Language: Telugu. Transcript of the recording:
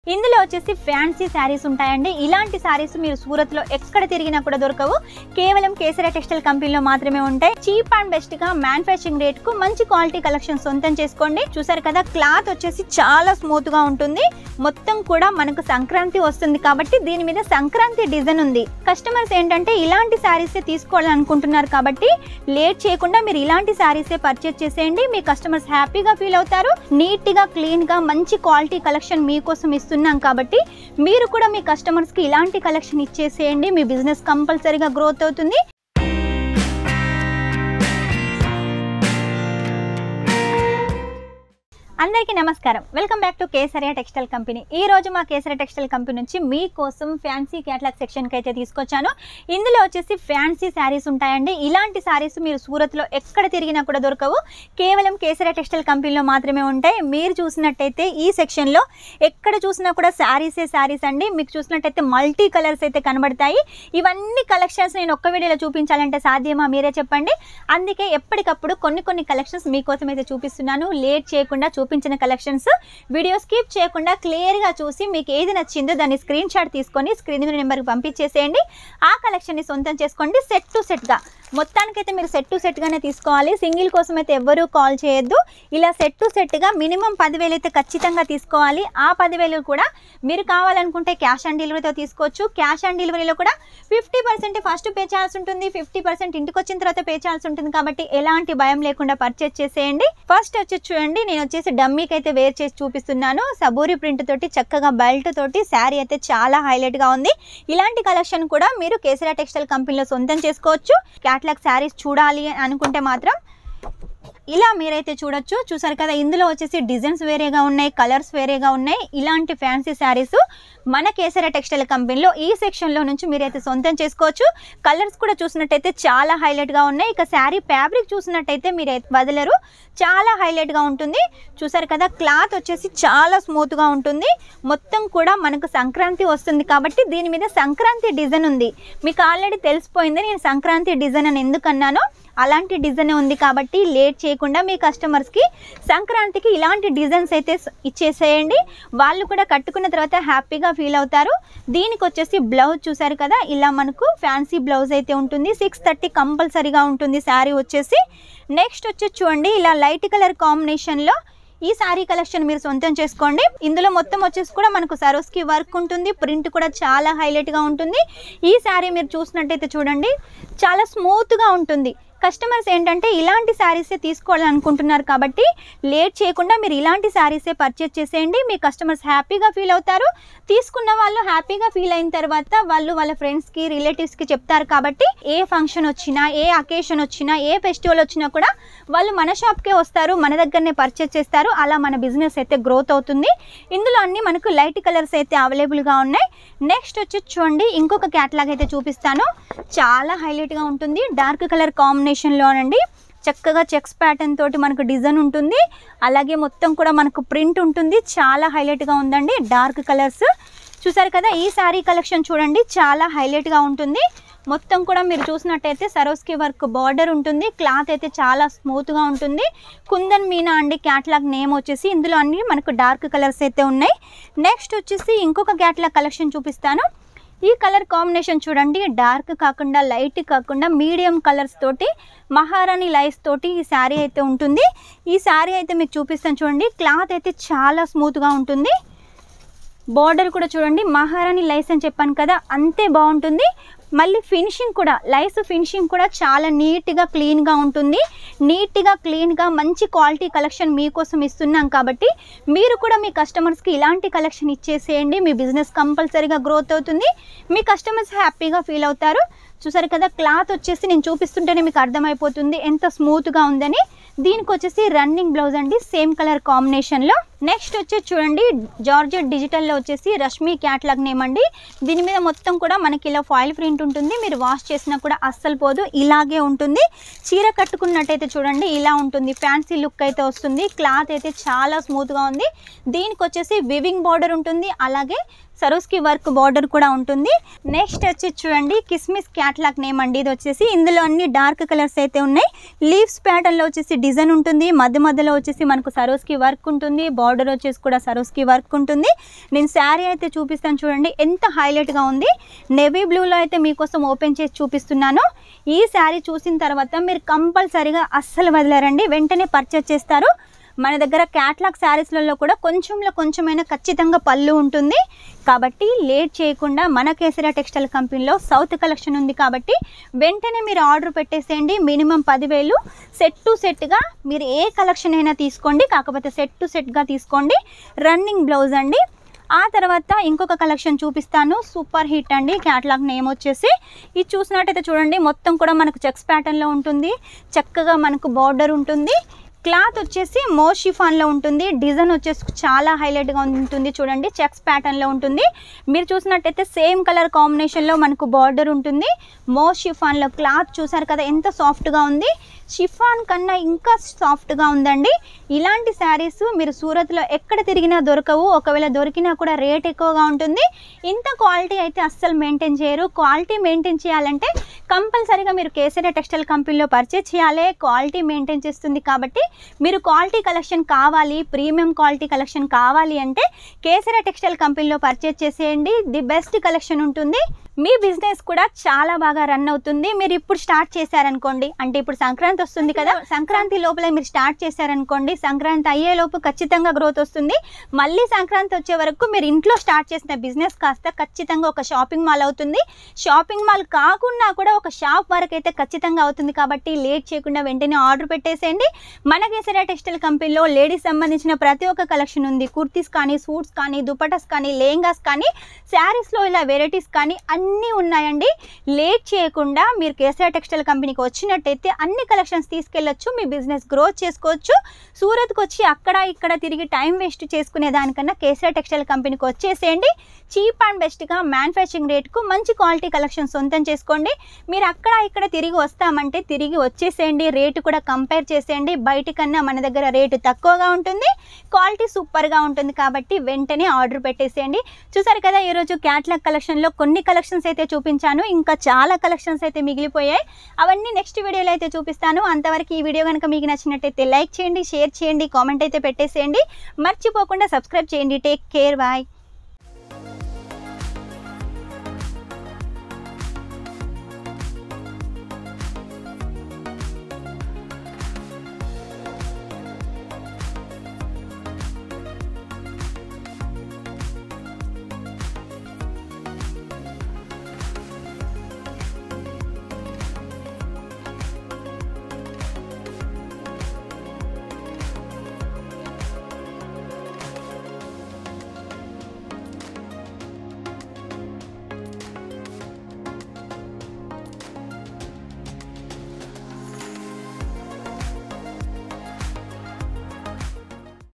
ఇందులో వచ్చేసి ఫ్యాన్సీ శారీస్ ఉంటాయండి ఇలాంటి శారీస్ మీరు సూరత్లో ఎక్కడ తిరిగినా కూడా దొరకవు కేవలం కేసరా టెక్స్టైల్ కంపెనీలో మాత్రమే ఉంటాయి చీప్ అండ్ బెస్ట్ గా మ్యానుఫ్యాక్చరింగ్ రేట్ కు మంచి క్వాలిటీ కలెక్షన్ సొంతం చేసుకోండి చూసారు కదా క్లాత్ వచ్చేసి చాలా స్మూత్ గా ఉంటుంది మొత్తం కూడా మనకు సంక్రాంతి వస్తుంది కాబట్టి దీని మీద సంక్రాంతి డిజైన్ ఉంది కస్టమర్స్ ఏంటంటే ఇలాంటి శారీస్ తీసుకోవాలనుకుంటున్నారు కాబట్టి లేట్ చేయకుండా మీరు ఇలాంటి శారీసే పర్చేస్ చేసేయండి మీ కస్టమర్స్ హ్యాపీగా ఫీల్ అవుతారు నీట్ గా క్లీన్ గా మంచి క్వాలిటీ కలెక్షన్ మీకోసం ఇస్తున్నాం కాబట్టి మీరు కూడా మీ కస్టమర్స్ కి ఇలాంటి కలెక్షన్ ఇచ్చేసేయండి మీ బిజినెస్ కంపల్సరీగా గ్రోత్ అవుతుంది అందరికీ నమస్కారం welcome back to Kesariya textile company ఈ రోజు మా కేసరియా టెక్స్టైల్ కంపెనీ నుంచి మీకోసం ఫ్యాన్సీ క్యాట్లాగ్ సెక్షన్కి అయితే తీసుకొచ్చాను ఇందులో వచ్చేసి ఫ్యాన్సీ శారీస్ ఉంటాయండి ఇలాంటి శారీస్ మీరు సూరత్లో ఎక్కడ తిరిగినా కూడా దొరకవు కేవలం కేసరియా టెక్స్టైల్ కంపెనీలో మాత్రమే ఉంటాయి మీరు చూసినట్టయితే ఈ సెక్షన్లో ఎక్కడ చూసినా కూడా శారీసే శారీస్ అండి మీకు చూసినట్టయితే మల్టీ కలర్స్ అయితే కనబడతాయి ఇవన్నీ కలెక్షన్స్ నేను ఒక్క వీడియోలో చూపించాలంటే సాధ్యమా మీరే చెప్పండి అందుకే ఎప్పటికప్పుడు కొన్ని కొన్ని కలెక్షన్స్ మీకోసం అయితే చూపిస్తున్నాను లేట్ చేయకుండా చూపించిన కలెక్షన్స్ వీడియో స్కిప్ చేయకుండా క్లియర్గా చూసి మీకు ఏది నచ్చిందో దాన్ని స్క్రీన్ షాట్ తీసుకొని స్క్రీన్ మీద నెంబర్కి పంపించేసేయండి ఆ కలెక్షన్ని సొంతం చేసుకోండి సెట్ టు సెట్గా మొత్తానికైతే మీరు సెట్ టు సెట్గానే తీసుకోవాలి సింగిల్ కోసం అయితే ఎవ్వరూ కాల్ చేయొద్దు ఇలా సెట్ టు సెట్గా మినిమం పదివేలు అయితే ఖచ్చితంగా తీసుకోవాలి ఆ పదివేలు కూడా మీరు కావాలనుకుంటే క్యాష్ ఆన్ డెలివరీతో తీసుకోవచ్చు క్యాష్ ఆన్ డెలివరీలో కూడా ఫిఫ్టీ పర్సెంట్ ఫస్ట్ పే చేయాల్సి ఉంటుంది ఫిఫ్టీ పర్సెంట్ ఇంటికి వచ్చిన తర్వాత పే చేయాల్సి ఉంటుంది కాబట్టి ఎలాంటి భయం లేకుండా పర్చేస్ చేసేయండి ఫస్ట్ వచ్చి చూడండి నేను వచ్చేసి డమ్మీకి అయితే వేర్ చేసి చూపిస్తున్నాను సబూరి ప్రింట్ తోటి చక్కగా బెల్ట్ తోటి శారీ అయితే చాలా హైలైట్ గా ఉంది ఇలాంటి కలెక్షన్ కూడా మీరు కేసరా టెక్స్టైల్ కంపెనీలో సొంతం చేసుకోవచ్చు క్యాట్లాగ్ శారీస్ చూడాలి అని అనుకుంటే మాత్రం ఇలా మీరైతే చూడొచ్చు చూసారు కదా ఇందులో వచ్చేసి డిజైన్స్ వేరేగా ఉన్నాయి కలర్స్ వేరేగా ఉన్నాయి ఇలాంటి ఫ్యాన్సీ శారీస్ మన కేసర టెక్స్టైల్ కంపెనీలో ఈ సెక్షన్లో నుంచి మీరైతే సొంతం చేసుకోవచ్చు కలర్స్ కూడా చూసినట్టయితే చాలా హైలైట్గా ఉన్నాయి ఇక శారీ ఫ్యాబ్రిక్ చూసినట్టయితే మీరు వదలరు చాలా హైలైట్గా ఉంటుంది చూసారు కదా క్లాత్ వచ్చేసి చాలా స్మూత్గా ఉంటుంది మొత్తం కూడా మనకు సంక్రాంతి వస్తుంది కాబట్టి దీని మీద సంక్రాంతి డిజైన్ ఉంది మీకు ఆల్రెడీ తెలిసిపోయింది నేను సంక్రాంతి డిజైన్ అని ఎందుకు అన్నానో అలాంటి డిజైన్ ఉంది కాబట్టి లేట్ చేయకుండా మీ కస్టమర్స్కి సంక్రాంతికి ఇలాంటి డిజైన్స్ అయితే స- ఇచ్చేసేయండి వాళ్ళు కూడా కట్టుకున్న తర్వాత హ్యాపీగా ఫీల్ అవుతారు దీనికి వచ్చేసి బ్లౌజ్ చూసారు కదా ఇలా మనకు ఫ్యాన్సీ బ్లౌజ్ అయితే ఉంటుంది సిక్స్ థర్టీ కంపల్సరీగా ఉంటుంది శారీ వచ్చేసి నెక్స్ట్ వచ్చేసి చూడండి ఇలా లైట్ కలర్ కాంబినేషన్లో ఈ శారీ కలెక్షన్ మీరు సొంతం చేసుకోండి ఇందులో మొత్తం వచ్చేసి కూడా మనకు సరోస్కి వర్క్ ఉంటుంది ప్రింట్ కూడా చాలా హైలైట్గా ఉంటుంది ఈ శారీ మీరు చూసినట్టయితే చూడండి చాలా స్మూత్గా ఉంటుంది కస్టమర్స్ ఏంటంటే ఇలాంటి శారీసే తీసుకోవాలనుకుంటున్నారు కాబట్టి లేట్ చేయకుండా మీరు ఇలాంటి శారీసే పర్చేస్ చేసేయండి మీ కస్టమర్స్ హ్యాపీగా ఫీల్ అవుతారు తీసుకున్న వాళ్ళు హ్యాపీగా ఫీల్ అయిన తర్వాత వాళ్ళు వాళ్ళ ఫ్రెండ్స్కి రిలేటివ్స్కి చెప్తారు కాబట్టి ఏ ఫంక్షన్ వచ్చినా ఏ అకేషన్ వచ్చినా ఏ ఫెస్టివల్ వచ్చినా కూడా వాళ్ళు మన షాప్కే వస్తారు మన దగ్గరనే పర్చేస్ చేస్తారు అలా మన బిజినెస్ అయితే గ్రోత్ అవుతుంది ఇందులో అన్ని మనకు లైట్ కలర్స్ అయితే అవైలబుల్గా ఉన్నాయి నెక్స్ట్ వచ్చి చూడండి ఇంకొక క్యాట్లాగ్ అయితే చూపిస్తాను చాలా హైలైట్గా ఉంటుంది డార్క్ కలర్ కాంబినేషన్లోనండి చక్కగా చెక్స్ ప్యాటర్న్ తోటి మనకు డిజైన్ ఉంటుంది అలాగే మొత్తం కూడా మనకు ప్రింట్ ఉంటుంది చాలా హైలైట్గా ఉందండి డార్క్ కలర్స్ చూసారు కదా ఈ శారీ కలెక్షన్ చూడండి చాలా హైలైట్గా ఉంటుంది మొత్తం కూడా మీరు చూసినట్టయితే సరోస్కి వర్క్ బార్డర్ ఉంటుంది క్లాత్ అయితే చాలా స్మూత్గా ఉంటుంది కుందన్ మీనా అండి క్యాట్లాగ్ నేమ్ వచ్చేసి ఇందులో అన్ని మనకు డార్క్ కలర్స్ అయితే ఉన్నాయి నెక్స్ట్ వచ్చేసి ఇంకొక క్యాట్లాగ్ కలెక్షన్ చూపిస్తాను ఈ కలర్ కాంబినేషన్ చూడండి డార్క్ కాకుండా లైట్ కాకుండా మీడియం కలర్స్ తోటి మహారాణి లైస్ తోటి ఈ శారీ అయితే ఉంటుంది ఈ శారీ అయితే మీకు చూపిస్తాను చూడండి క్లాత్ అయితే చాలా స్మూత్గా ఉంటుంది బార్డర్ కూడా చూడండి మహారాణి లైస్ అని చెప్పాను కదా అంతే బాగుంటుంది మళ్ళీ ఫినిషింగ్ కూడా లైస్ ఫినిషింగ్ కూడా చాలా నీట్గా క్లీన్గా ఉంటుంది నీట్గా క్లీన్గా మంచి క్వాలిటీ కలెక్షన్ మీకోసం ఇస్తున్నాం కాబట్టి మీరు కూడా మీ కస్టమర్స్కి ఇలాంటి కలెక్షన్ ఇచ్చేసేయండి మీ బిజినెస్ కంపల్సరీగా గ్రోత్ అవుతుంది మీ కస్టమర్స్ హ్యాపీగా ఫీల్ అవుతారు చూసారు కదా క్లాత్ వచ్చేసి నేను చూపిస్తుంటేనే మీకు అర్థమైపోతుంది ఎంత స్మూత్గా ఉందని దీనికి వచ్చేసి రన్నింగ్ బ్లౌజ్ అండి సేమ్ కలర్ కాంబినేషన్లో నెక్స్ట్ వచ్చేసి చూడండి జార్జెట్ డిజిటల్లో వచ్చేసి రష్మి క్యాట్లాగ్ నేమ్ అండి దీని మీద మొత్తం కూడా మనకి ఇలా ఫాయిల్ ప్రింట్ ఉంటుంది మీరు వాష్ చేసినా కూడా అస్సలు పోదు ఇలాగే ఉంటుంది చీర కట్టుకున్నట్టయితే చూడండి ఇలా ఉంటుంది ఫ్యాన్సీ లుక్ అయితే వస్తుంది క్లాత్ అయితే చాలా స్మూత్గా ఉంది దీనికి వచ్చేసి వివింగ్ బార్డర్ ఉంటుంది అలాగే సరోస్కి వర్క్ బార్డర్ కూడా ఉంటుంది నెక్స్ట్ వచ్చి చూడండి కిస్మిస్ క్యాట్ క్యాట్లాగ్ నేమ్ అండి ఇది వచ్చేసి ఇందులో అన్ని డార్క్ కలర్స్ అయితే ఉన్నాయి లీవ్స్ ప్యాటర్న్లో వచ్చేసి డిజైన్ ఉంటుంది మధ్య మధ్యలో వచ్చేసి మనకు సరోస్కి వర్క్ ఉంటుంది బార్డర్ వచ్చేసి కూడా సరోస్కి వర్క్ ఉంటుంది నేను శారీ అయితే చూపిస్తాను చూడండి ఎంత హైలైట్గా ఉంది నెవీ బ్లూలో అయితే మీకోసం ఓపెన్ చేసి చూపిస్తున్నాను ఈ శారీ చూసిన తర్వాత మీరు కంపల్సరీగా అస్సలు వదిలేరండి వెంటనే పర్చేస్ చేస్తారు మన దగ్గర క్యాట్లాగ్ శారీస్లలో కూడా కొంచెంలో కొంచెమైనా ఖచ్చితంగా పళ్ళు ఉంటుంది కాబట్టి లేట్ చేయకుండా మన కేసరియా టెక్స్టైల్ కంపెనీలో సౌత్ కలెక్షన్ ఉంది కాబట్టి వెంటనే మీరు ఆర్డర్ పెట్టేసేయండి మినిమం పదివేలు సెట్ టు సెట్గా మీరు ఏ కలెక్షన్ అయినా తీసుకోండి కాకపోతే సెట్ టు సెట్గా తీసుకోండి రన్నింగ్ బ్లౌజ్ అండి ఆ తర్వాత ఇంకొక కలెక్షన్ చూపిస్తాను సూపర్ హిట్ అండి క్యాట్లాగ్ నేమ్ వచ్చేసి ఇది చూసినట్టయితే చూడండి మొత్తం కూడా మనకు చెక్స్ ప్యాటర్న్లో ఉంటుంది చక్కగా మనకు బార్డర్ ఉంటుంది క్లాత్ వచ్చేసి మో షిఫాన్లో ఉంటుంది డిజైన్ వచ్చేసి చాలా హైలైట్గా ఉంటుంది చూడండి చెక్స్ ప్యాటర్న్లో ఉంటుంది మీరు చూసినట్టయితే సేమ్ కలర్ కాంబినేషన్లో మనకు బార్డర్ ఉంటుంది మో షిఫాన్లో క్లాత్ చూసారు కదా ఎంత సాఫ్ట్గా ఉంది షిఫాన్ కన్నా ఇంకా సాఫ్ట్గా ఉందండి ఇలాంటి శారీస్ మీరు సూరత్లో ఎక్కడ తిరిగినా దొరకవు ఒకవేళ దొరికినా కూడా రేట్ ఎక్కువగా ఉంటుంది ఇంత క్వాలిటీ అయితే అస్సలు మెయింటైన్ చేయరు క్వాలిటీ మెయింటైన్ చేయాలంటే కంపల్సరీగా మీరు కేసరి టెక్స్టైల్ కంపెనీలో పర్చేస్ చేయాలి క్వాలిటీ మెయింటైన్ చేస్తుంది కాబట్టి మీరు క్వాలిటీ కలెక్షన్ కావాలి ప్రీమియం క్వాలిటీ కలెక్షన్ కావాలి అంటే కేసరి టెక్స్టైల్ కంపెనీలో పర్చేస్ చేసేయండి ది బెస్ట్ కలెక్షన్ ఉంటుంది మీ బిజినెస్ కూడా చాలా బాగా రన్ అవుతుంది మీరు ఇప్పుడు స్టార్ట్ చేశారనుకోండి అంటే ఇప్పుడు సంక్రాంతి వస్తుంది కదా సంక్రాంతి లోపల మీరు స్టార్ట్ చేశారనుకోండి సంక్రాంతి అయ్యే లోపు ఖచ్చితంగా గ్రోత్ వస్తుంది మళ్ళీ సంక్రాంతి వచ్చే వరకు మీరు ఇంట్లో స్టార్ట్ చేసిన బిజినెస్ కాస్త ఖచ్చితంగా ఒక షాపింగ్ మాల్ అవుతుంది షాపింగ్ మాల్ కాకుండా కూడా ఒక షాప్ వరకు అయితే ఖచ్చితంగా అవుతుంది కాబట్టి లేట్ చేయకుండా వెంటనే ఆర్డర్ పెట్టేసేయండి మన కేసరియా టెక్స్టైల్ కంపెనీలో లేడీస్ సంబంధించిన ప్రతి ఒక్క కలెక్షన్ ఉంది కుర్తీస్ కానీ సూట్స్ కానీ దుపటాస్ కానీ లెహంగాస్ కానీ శారీస్లో ఇలా వెరైటీస్ కానీ అన్నీ ఉన్నాయండి లేట్ చేయకుండా మీరు కేసీఆర్ టెక్స్టైల్ కంపెనీకి వచ్చినట్టయితే అన్ని కలెక్షన్స్ తీసుకెళ్ళొచ్చు మీ బిజినెస్ గ్రోత్ చేసుకోవచ్చు సూరత్కి వచ్చి అక్కడ ఇక్కడ తిరిగి టైం వేస్ట్ చేసుకునే దానికన్నా కేసీఆర్ టెక్స్టైల్ కంపెనీకి వచ్చేసేయండి చీప్ అండ్ బెస్ట్గా మ్యానుఫ్యాక్చరింగ్ రేట్కు మంచి క్వాలిటీ కలెక్షన్ సొంతం చేసుకోండి మీరు అక్కడ ఇక్కడ తిరిగి వస్తామంటే తిరిగి వచ్చేసేయండి రేటు కూడా కంపేర్ చేసేయండి బయట కన్నా మన దగ్గర రేటు తక్కువగా ఉంటుంది క్వాలిటీ సూపర్గా ఉంటుంది కాబట్టి వెంటనే ఆర్డర్ పెట్టేసేయండి చూసారు కదా ఈరోజు క్యాట్లాగ్ కలెక్షన్లో కొన్ని కలెక్షన్స్ అయితే చూపించాను ఇంకా చాలా కలెక్షన్స్ అయితే మిగిలిపోయాయి అవన్నీ నెక్స్ట్ వీడియోలో అయితే చూపిస్తాను అంతవరకు ఈ వీడియో కనుక మీకు నచ్చినట్టయితే లైక్ చేయండి షేర్ చేయండి కామెంట్ అయితే పెట్టేసేయండి మర్చిపోకుండా సబ్స్క్రైబ్ చేయండి టేక్ కేర్ బాయ్